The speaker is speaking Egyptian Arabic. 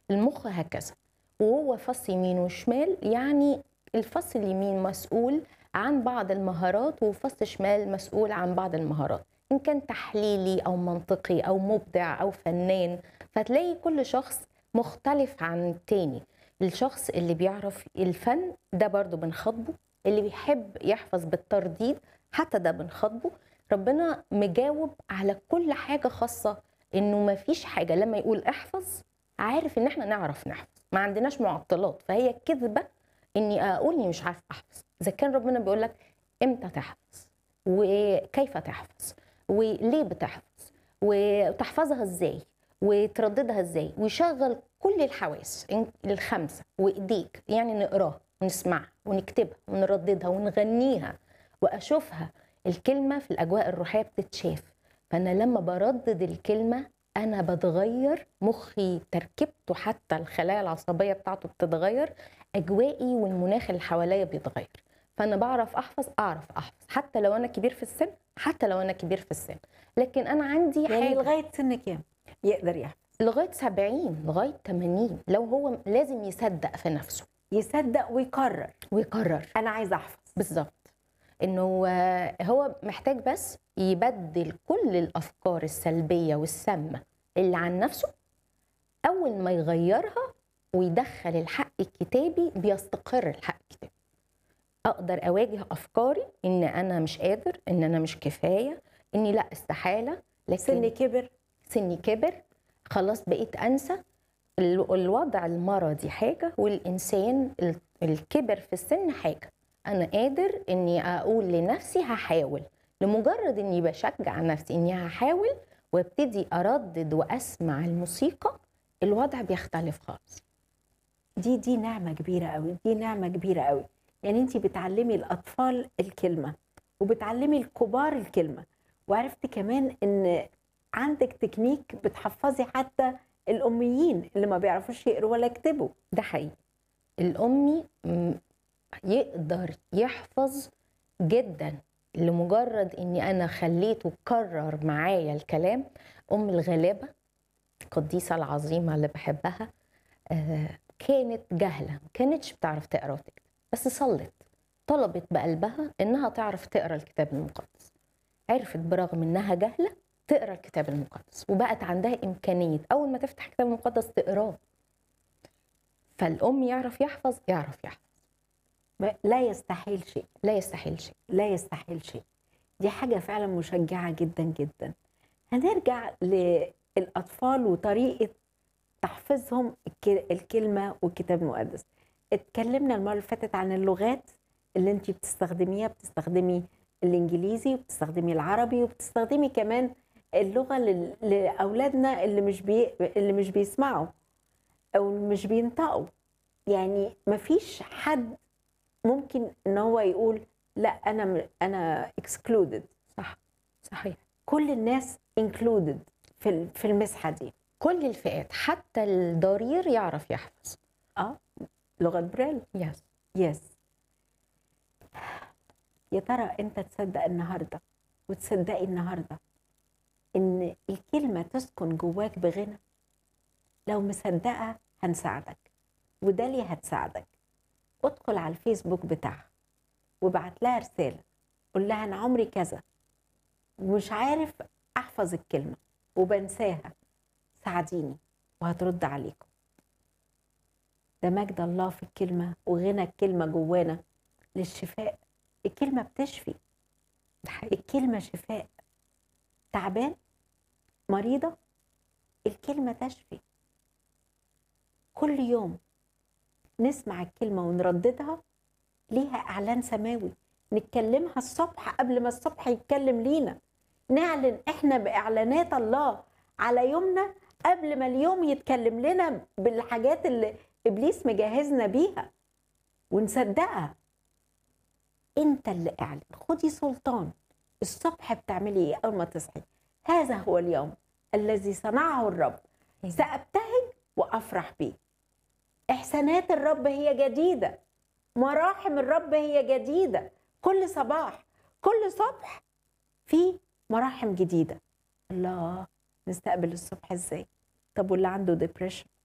المخ هكذا وهو فص يمين وشمال يعني الفص اليمين مسؤول عن بعض المهارات وفص شمال مسؤول عن بعض المهارات ان كان تحليلي او منطقي او مبدع او فنان فتلاقي كل شخص مختلف عن التاني الشخص اللي بيعرف الفن ده برضو بنخاطبه اللي بيحب يحفظ بالترديد حتى ده بنخاطبه ربنا مجاوب على كل حاجة خاصة انه ما فيش حاجة لما يقول احفظ عارف ان احنا نعرف نحفظ ما عندناش معطلات فهي كذبة اني اقول اني مش عارف احفظ اذا كان ربنا بيقول لك امتى تحفظ وكيف تحفظ وليه بتحفظ وتحفظها ازاي وترددها ازاي ويشغل كل الحواس الخمسه وايديك يعني نقراها ونسمعها ونكتبها ونرددها ونغنيها واشوفها الكلمه في الاجواء الروحيه بتتشاف فانا لما بردد الكلمه انا بتغير مخي تركيبته حتى الخلايا العصبيه بتاعته بتتغير اجوائي والمناخ اللي حواليا بيتغير فانا بعرف احفظ اعرف احفظ حتى لو انا كبير في السن حتى لو انا كبير في السن لكن انا عندي يعني حاجه لغايه سن كام يقدر يحفظ لغايه 70 لغايه 80 لو هو لازم يصدق في نفسه يصدق ويقرر ويقرر انا عايز احفظ بالظبط انه آه، هو محتاج بس يبدل كل الافكار السلبيه والسامه اللي عن نفسه اول ما يغيرها ويدخل الحق الكتابي بيستقر الحق الكتابي اقدر اواجه افكاري ان انا مش قادر ان انا مش كفايه اني لا استحاله لكن سن كبر سني كبر خلاص بقيت انسى ال- الوضع المرضي حاجه والانسان ال- الكبر في السن حاجه انا قادر اني اقول لنفسي هحاول لمجرد اني بشجع نفسي اني هحاول وابتدي اردد واسمع الموسيقى الوضع بيختلف خالص دي دي نعمه كبيره قوي دي نعمه كبيره قوي يعني انت بتعلمي الاطفال الكلمه وبتعلمي الكبار الكلمه وعرفت كمان ان عندك تكنيك بتحفظي حتى الاميين اللي ما بيعرفوش يقروا ولا يكتبوا ده حقيقي الأمي م- يقدر يحفظ جدا لمجرد اني انا خليته كرر معايا الكلام ام الغلابه القديسه العظيمه اللي بحبها آه، كانت جاهله ما كانتش بتعرف تقرا وتكتب بس صلت طلبت بقلبها انها تعرف تقرا الكتاب المقدس عرفت برغم انها جاهله تقرا الكتاب المقدس وبقت عندها امكانيه اول ما تفتح الكتاب المقدس تقراه فالام يعرف يحفظ يعرف يحفظ ما- لا يستحيل شيء لا يستحيل شيء لا يستحيل شيء دي حاجة فعلا مشجعة جدا جدا هنرجع للأطفال وطريقة تحفيظهم الك- الكلمة والكتاب المقدس اتكلمنا المرة اللي فاتت عن اللغات اللي انت بتستخدميها بتستخدمي الانجليزي وبتستخدمي العربي وبتستخدمي كمان اللغة لل- لأولادنا اللي مش بي... اللي مش بيسمعوا أو مش بينطقوا يعني مفيش حد ممكن ان هو يقول لا انا م- انا excluded صح صحيح كل الناس included في ال- في المسحه دي كل الفئات حتى الضرير يعرف يحفظ اه لغه بريل يس يس يا ترى انت تصدق النهارده وتصدقي النهارده ان الكلمه تسكن جواك بغنى لو مصدقه هنساعدك وداليا هتساعدك ادخل على الفيسبوك بتاعها وابعت لها رساله قول لها انا عمري كذا ومش عارف احفظ الكلمه وبنساها ساعديني وهترد عليكم ده مجد الله في الكلمه وغنى الكلمه جوانا للشفاء الكلمه بتشفي الكلمه شفاء تعبان مريضه الكلمه تشفي كل يوم نسمع الكلمه ونرددها ليها اعلان سماوي نتكلمها الصبح قبل ما الصبح يتكلم لينا نعلن احنا باعلانات الله على يومنا قبل ما اليوم يتكلم لنا بالحاجات اللي ابليس مجهزنا بيها ونصدقها انت اللي اعلن خدي سلطان الصبح بتعملي ايه اول ما تصحي هذا هو اليوم الذي صنعه الرب سابتهج وافرح به احسانات الرب هي جديده مراحم الرب هي جديده كل صباح كل صبح في مراحم جديده الله نستقبل الصبح ازاي طب واللي عنده ديبريشن